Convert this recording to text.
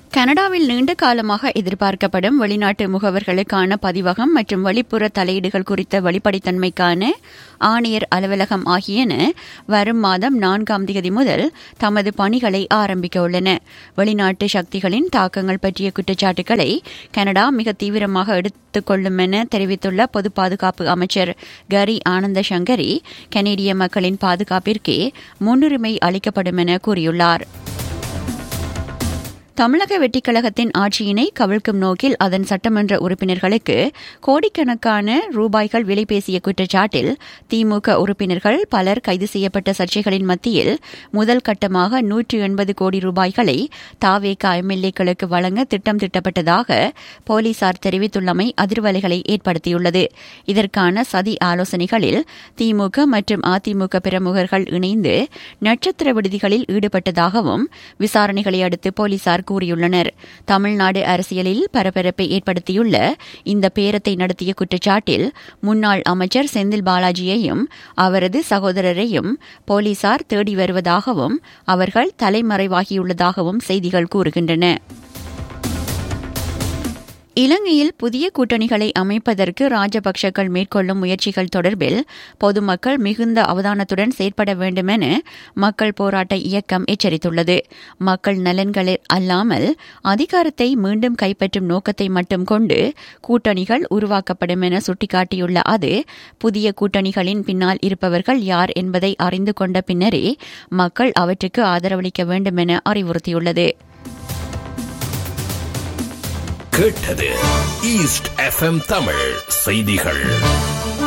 கனடாவில் நீண்ட காலமாக எதிர்பார்க்கப்படும் வெளிநாட்டு முகவர்களுக்கான பதிவகம் மற்றும் வெளிப்புற தலையீடுகள் குறித்த வெளிப்படைத்தன்மைக்கான ஆணையர் அலுவலகம் ஆகியன வரும் மாதம் நான்காம் தேதி முதல் தமது பணிகளை ஆரம்பிக்க உள்ளன வெளிநாட்டு சக்திகளின் தாக்கங்கள் பற்றிய குற்றச்சாட்டுகளை கனடா மிக தீவிரமாக எடுத்துக் கொள்ளும் என தெரிவித்துள்ள பொது பாதுகாப்பு அமைச்சர் கரி ஆனந்த சங்கரி கனேடிய மக்களின் பாதுகாப்பிற்கே முன்னுரிமை அளிக்கப்படும் என கூறியுள்ளார் தமிழக வெட்டிக்கழகத்தின் ஆட்சியினை கவிழ்க்கும் நோக்கில் அதன் சட்டமன்ற உறுப்பினர்களுக்கு கோடிக்கணக்கான ரூபாய்கள் விலை பேசிய குற்றச்சாட்டில் திமுக உறுப்பினர்கள் பலர் கைது செய்யப்பட்ட சர்ச்சைகளின் மத்தியில் முதல் கட்டமாக நூற்று எண்பது கோடி ரூபாய்களை தாவேக எம்எல்ஏக்களுக்கு வழங்க திட்டம் திட்டப்பட்டதாக போலீசார் தெரிவித்துள்ளமை அதிர்வலைகளை ஏற்படுத்தியுள்ளது இதற்கான சதி ஆலோசனைகளில் திமுக மற்றும் அதிமுக பிரமுகர்கள் இணைந்து நட்சத்திர விடுதிகளில் ஈடுபட்டதாகவும் விசாரணைகளை அடுத்து போலீசார் கூறியுள்ளனர் தமிழ்நாடு அரசியலில் பரபரப்பை ஏற்படுத்தியுள்ள இந்த பேரத்தை நடத்திய குற்றச்சாட்டில் முன்னாள் அமைச்சர் செந்தில் பாலாஜியையும் அவரது சகோதரரையும் போலீசார் தேடி வருவதாகவும் அவர்கள் தலைமறைவாகியுள்ளதாகவும் செய்திகள் கூறுகின்றன இலங்கையில் புதிய கூட்டணிகளை அமைப்பதற்கு ராஜபக்சக்கள் மேற்கொள்ளும் முயற்சிகள் தொடர்பில் பொதுமக்கள் மிகுந்த அவதானத்துடன் செயற்பட வேண்டும் என மக்கள் போராட்ட இயக்கம் எச்சரித்துள்ளது மக்கள் நலன்களில் அல்லாமல் அதிகாரத்தை மீண்டும் கைப்பற்றும் நோக்கத்தை மட்டும் கொண்டு கூட்டணிகள் உருவாக்கப்படும் என சுட்டிக்காட்டியுள்ள அது புதிய கூட்டணிகளின் பின்னால் இருப்பவர்கள் யார் என்பதை அறிந்து கொண்ட பின்னரே மக்கள் அவற்றுக்கு ஆதரவளிக்க வேண்டும் என அறிவுறுத்தியுள்ளது கேட்டது ஈஸ்ட் எஃப்எம் தமிழ் செய்திகள்